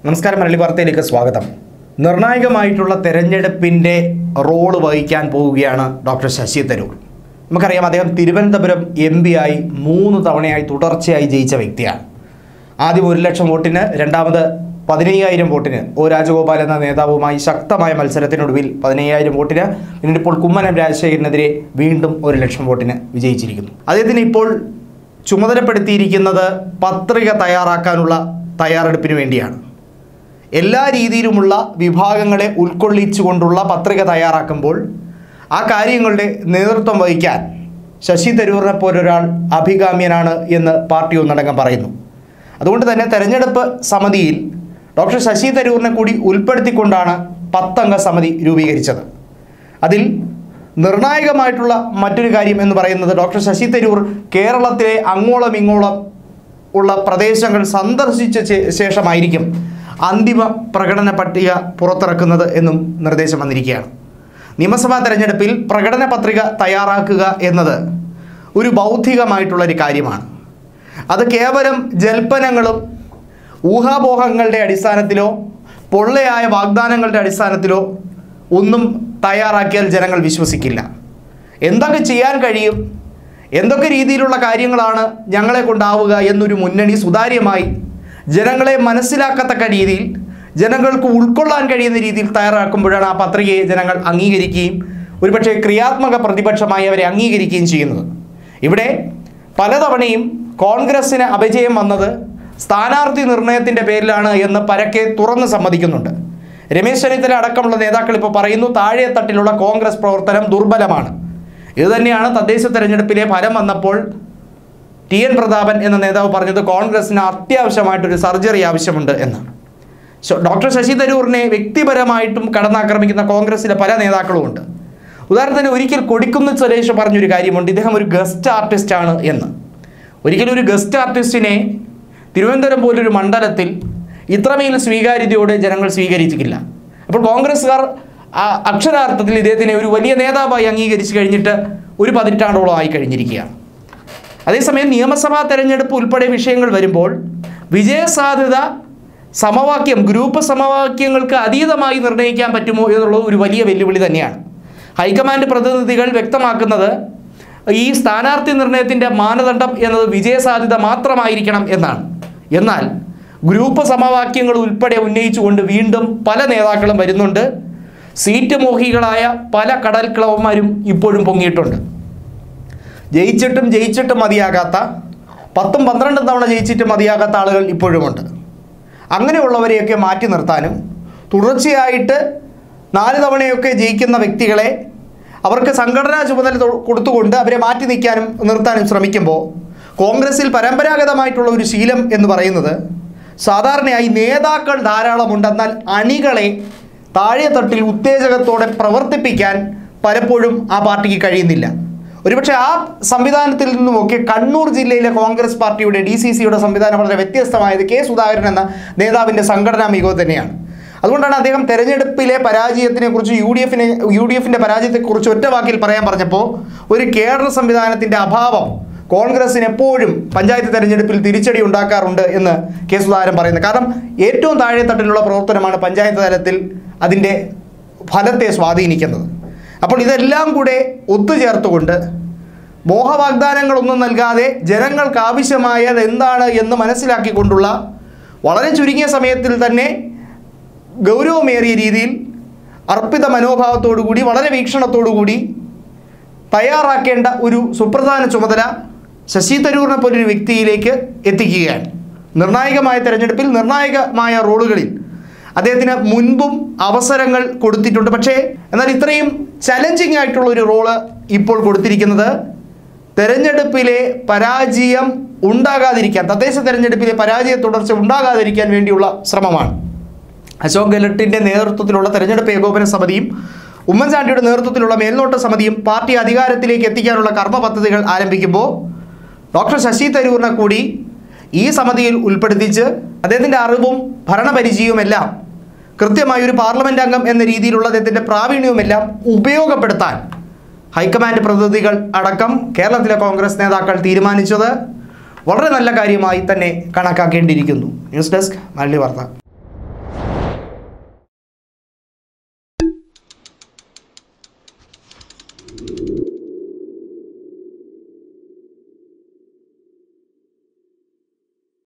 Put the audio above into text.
നമസ്കാരം മലയാളി വാർത്തയിലേക്ക് സ്വാഗതം നിർണായകമായിട്ടുള്ള തെരഞ്ഞെടുപ്പിൻ്റെ റോള് വഹിക്കാൻ പോവുകയാണ് ഡോക്ടർ ശശി തരൂർ നമുക്കറിയാം അദ്ദേഹം തിരുവനന്തപുരം എം പി ആയി മൂന്ന് തവണയായി തുടർച്ചയായി ജയിച്ച വ്യക്തിയാണ് ആദ്യം ഒരു ലക്ഷം വോട്ടിന് രണ്ടാമത് പതിനയ്യായിരം വോട്ടിന് ഒ രാജഗോപാൽ എന്ന നേതാവുമായി ശക്തമായ മത്സരത്തിനൊടുവിൽ പതിനയ്യായിരം വോട്ടിന് പിന്നീട് ഇപ്പോൾ കുമ്മനം രാജശേഖരനെതിരെ വീണ്ടും ഒരു ലക്ഷം വോട്ടിന് വിജയിച്ചിരിക്കുന്നു അദ്ദേഹത്തിന് ഇപ്പോൾ ചുമതലപ്പെടുത്തിയിരിക്കുന്നത് പത്രിക തയ്യാറാക്കാനുള്ള തയ്യാറെടുപ്പിന് വേണ്ടിയാണ് എല്ലാ രീതിയിലുമുള്ള വിഭാഗങ്ങളെ ഉൾക്കൊള്ളിച്ചുകൊണ്ടുള്ള പത്രിക തയ്യാറാക്കുമ്പോൾ ആ കാര്യങ്ങളുടെ നേതൃത്വം വഹിക്കാൻ ശശി തരൂരിനെ പോലൊരാൾ അഭികാമ്യനാണ് എന്ന് പാർട്ടി ഒന്നടങ്കം പറയുന്നു അതുകൊണ്ട് തന്നെ തെരഞ്ഞെടുപ്പ് സമിതിയിൽ ഡോക്ടർ ശശി തരൂരിനെ കൂടി ഉൾപ്പെടുത്തിക്കൊണ്ടാണ് പത്തംഗ സമിതി രൂപീകരിച്ചത് അതിൽ നിർണായകമായിട്ടുള്ള മറ്റൊരു കാര്യം എന്ന് പറയുന്നത് ഡോക്ടർ ശശി തരൂർ കേരളത്തിലെ അങ്ങോളം ഇങ്ങോളം ഉള്ള പ്രദേശങ്ങൾ സന്ദർശിച്ച ശേ- ശേഷമായിരിക്കും അന്തിമ പ്രകടന പട്ടിക പുറത്തിറക്കുന്നത് എന്നും നിർദ്ദേശം വന്നിരിക്കുകയാണ് നിയമസഭാ തെരഞ്ഞെടുപ്പിൽ പ്രകടന പത്രിക തയ്യാറാക്കുക എന്നത് ഒരു ബൗദ്ധികമായിട്ടുള്ളൊരു കാര്യമാണ് അത് കേവലം ജൽപ്പനങ്ങളും ഊഹാപോഹങ്ങളുടെ അടിസ്ഥാനത്തിലോ പൊള്ളയായ വാഗ്ദാനങ്ങളുടെ അടിസ്ഥാനത്തിലോ ഒന്നും തയ്യാറാക്കിയാൽ ജനങ്ങൾ വിശ്വസിക്കില്ല എന്തൊക്കെ ചെയ്യാൻ കഴിയും എന്തൊക്കെ രീതിയിലുള്ള കാര്യങ്ങളാണ് ഞങ്ങളെ കൊണ്ടാവുക എന്നൊരു മുന്നണി സുതാര്യമായി ജനങ്ങളെ മനസ്സിലാക്കത്തക്ക രീതിയിൽ ജനങ്ങൾക്ക് ഉൾക്കൊള്ളാൻ കഴിയുന്ന രീതിയിൽ തയ്യാറാക്കുമ്പോഴാണ് ആ പത്രികയെ ജനങ്ങൾ അംഗീകരിക്കുകയും ഒരുപക്ഷെ ക്രിയാത്മക പ്രതിപക്ഷമായി അവരെ അംഗീകരിക്കുകയും ചെയ്യുന്നത് ഇവിടെ പലതവണയും കോൺഗ്രസ്സിന് അപജയം വന്നത് സ്ഥാനാർത്ഥി നിർണയത്തിൻ്റെ പേരിലാണ് എന്ന് പരക്കെ തുറന്ന് സമ്മതിക്കുന്നുണ്ട് രമേശ് ചെന്നിത്തല അടക്കമുള്ള നേതാക്കൾ ഇപ്പോൾ പറയുന്നു താഴെ തട്ടിലുള്ള കോൺഗ്രസ് പ്രവർത്തനം ദുർബലമാണ് ഇതുതന്നെയാണ് തദ്ദേശ തെരഞ്ഞെടുപ്പിലെ ഫലം വന്നപ്പോൾ ടി എൻ പ്രതാപൻ എന്ന നേതാവ് പറഞ്ഞത് കോൺഗ്രസിന് അത്യാവശ്യമായിട്ടൊരു സർജറി ആവശ്യമുണ്ട് എന്ന് ശോ- ഡോക്ടർ ശശി തരൂറിനെ വ്യക്തിപരമായിട്ടും കടന്നാക്രമിക്കുന്ന കോൺഗ്രസിലെ പല നേതാക്കളുമുണ്ട് ഉദാഹരണത്തിന് ഒരിക്കൽ കൊടിക്കുന്ന് സുരേഷ് പറഞ്ഞൊരു കാര്യമുണ്ട് ഇദ്ദേഹം ഒരു ഗസ്റ്റ് ആർട്ടിസ്റ്റ് ആണ് എന്ന് ഒരിക്കലും ഒരു ഗസ്റ്റ് ആർട്ടിസ്റ്റിനെ തിരുവനന്തപുരം പോലൊരു മണ്ഡലത്തിൽ ഇത്രമേൽ സ്വീകാര്യതയോടെ ജനങ്ങൾ സ്വീകരിച്ചിട്ടില്ല അപ്പോൾ കോൺഗ്രസ്സുകാർ ആ അക്ഷരാർത്ഥത്തിൽ ഇദ്ദേഹത്തിനെ ഒരു വലിയ നേതാവായി അംഗീകരിച്ചു കഴിഞ്ഞിട്ട് ഒരു പതിറ്റാണ്ടോളം ആയി കഴിഞ്ഞിരിക്കുകയാണ് അതേസമയം നിയമസഭാ തെരഞ്ഞെടുപ്പ് ഉൾപ്പെടെ വിഷയങ്ങൾ വരുമ്പോൾ വിജയസാധ്യത സമവാക്യം ഗ്രൂപ്പ് സമവാക്യങ്ങൾക്ക് അതീതമായി നിർണ്ണയിക്കാൻ പറ്റുമോ എന്നുള്ളത് ഒരു വലിയ വെല്ലുവിളി തന്നെയാണ് ഹൈക്കമാൻഡ് പ്രതിനിധികൾ വ്യക്തമാക്കുന്നത് ഈ സ്ഥാനാർത്ഥി നിർണയത്തിൻ്റെ മാനദണ്ഡം എന്നത് വിജയസാധ്യത മാത്രമായിരിക്കണം എന്നാണ് എന്നാൽ ഗ്രൂപ്പ് സമവാക്യങ്ങൾ ഉൾപ്പെടെ ഉന്നയിച്ചുകൊണ്ട് വീണ്ടും പല നേതാക്കളും വരുന്നുണ്ട് സീറ്റ് മോഹികളായ പല കടൽക്കിളവന്മാരും ഇപ്പോഴും പൊങ്ങിയിട്ടുണ്ട് ജയിച്ചിട്ടും ജയിച്ചിട്ടും മതിയാകാത്ത പത്തും പന്ത്രണ്ടും തവണ ജയിച്ചിട്ട് മതിയാകാത്ത ആളുകൾ ഇപ്പോഴുമുണ്ട് അങ്ങനെയുള്ളവരെയൊക്കെ മാറ്റി നിർത്താനും തുടർച്ചയായിട്ട് നാല് തവണയൊക്കെ ജയിക്കുന്ന വ്യക്തികളെ അവർക്ക് സംഘടനാ ചുമതല തൊ- കൊടുത്തുകൊണ്ട് അവരെ മാറ്റി നിൽക്കാനും നിർത്താനും ശ്രമിക്കുമ്പോൾ കോൺഗ്രസിൽ പരമ്പരാഗതമായിട്ടുള്ള ഒരു ശീലം എന്ന് പറയുന്നത് സാധാരണയായി നേതാക്കൾ ധാരാളമുണ്ട് എന്നാൽ അണികളെ താഴെ തട്ടിൽ ഉത്തേജകത്തോടെ പ്രവർത്തിപ്പിക്കാൻ പലപ്പോഴും ആ പാർട്ടിക്ക് കഴിയുന്നില്ല ഒരുപക്ഷെ ആ സംവിധാനത്തിൽ നിന്നുമൊക്കെ കണ്ണൂർ ജില്ലയിലെ കോൺഗ്രസ് പാർട്ടിയുടെ ഡി സി സിയുടെ സംവിധാനം വളരെ വ്യത്യസ്തമായത് കെ സുധാകരൻ എന്ന നേതാവിൻ്റെ സംഘടനാ മികവ് തന്നെയാണ് അതുകൊണ്ടാണ് അദ്ദേഹം തെരഞ്ഞെടുപ്പിലെ പരാജയത്തിനെ കുറിച്ച് യു ഡി എഫിനെ യു ഡി എഫിൻ്റെ പരാജയത്തെക്കുറിച്ച് ഒറ്റ വാക്കിൽ പറയാൻ പറഞ്ഞപ്പോൾ ഒരു കേഡർ സംവിധാനത്തിൻ്റെ അഭാവം കോൺഗ്രസിന് എപ്പോഴും പഞ്ചായത്ത് തെരഞ്ഞെടുപ്പിൽ തിരിച്ചടി ഉണ്ടാക്കാറുണ്ട് എന്ന് കെ സുധാകരൻ പറയുന്നത് കാരണം ഏറ്റവും താഴെ തട്ടിലുള്ള പ്രവർത്തനമാണ് പഞ്ചായത്ത് തലത്തിൽ അതിൻ്റെ ഫലത്തെ സ്വാധീനിക്കുന്നത് അപ്പോൾ ഇതെല്ലാം കൂടെ ഒത്തുചേർത്തുകൊണ്ട് മോഹവാഗ്ദാനങ്ങളൊന്നും നൽകാതെ ജനങ്ങൾക്ക് ആവശ്യമായത് എന്താണ് എന്ന് മനസ്സിലാക്കിക്കൊണ്ടുള്ള വളരെ ചുരുങ്ങിയ സമയത്തിൽ തന്നെ ഗൗരവമേറിയ രീതിയിൽ അർപ്പിത മനോഭാവത്തോടുകൂടി വളരെ വീക്ഷണത്തോടുകൂടി തയ്യാറാക്കേണ്ട ഒരു സുപ്രധാന ചുമതല ശശി തരൂറിനെ പോലൊരു വ്യക്തിയിലേക്ക് എത്തിക്കുകയാണ് നിർണായകമായ തെരഞ്ഞെടുപ്പിൽ നിർണായകമായ റോളുകളിൽ അദ്ദേഹത്തിന് മുൻപും അവസരങ്ങൾ കൊടുത്തിട്ടുണ്ട് പക്ഷേ എന്നാൽ ഇത്രയും ചലഞ്ചിങ് ആയിട്ടുള്ള ഒരു റോള് ഇപ്പോൾ കൊടുത്തിരിക്കുന്നത് തെരഞ്ഞെടുപ്പിലെ പരാജയം ഉണ്ടാകാതിരിക്കാൻ തദ്ദേശ തെരഞ്ഞെടുപ്പിലെ പരാജയ തുടർച്ച ഉണ്ടാകാതിരിക്കാൻ വേണ്ടിയുള്ള ശ്രമമാണ് അശോക് ഗെഹ്ലോട്ടിൻ്റെ നേതൃത്വത്തിലുള്ള തെരഞ്ഞെടുപ്പ് ഏകോപന സമിതിയും ഉമ്മൻചാണ്ടിയുടെ നേതൃത്വത്തിലുള്ള മേൽനോട്ട സമിതിയും പാർട്ടി അധികാരത്തിലേക്ക് എത്തിക്കാനുള്ള കർമ്മ പദ്ധതികൾ ആരംഭിക്കുമ്പോൾ ഡോക്ടർ ശശി തരൂരിനെ കൂടി ഈ സമിതിയിൽ ഉൾപ്പെടുത്തിച്ച് അദ്ദേഹത്തിൻ്റെ അറിവും ഭരണപരിചയവുമെല്ലാം കൃത്യമായ ഒരു പാർലമെൻറ്റ് അംഗം എന്ന രീതിയിലുള്ള അദ്ദേഹത്തിൻ്റെ പ്രാവീണ്യവുമെല്ലാം ഉപയോഗപ്പെടുത്താൻ ഹൈക്കമാൻഡ് പ്രതിനിധികൾ അടക്കം കേരളത്തിലെ കോൺഗ്രസ് നേതാക്കൾ തീരുമാനിച്ചത് വളരെ നല്ല കാര്യമായി തന്നെ കണക്കാക്കേണ്ടിയിരിക്കുന്നു ന്യൂസ് ഡെസ്ക് മല്ലി വാർത്ത നമസ്കാരം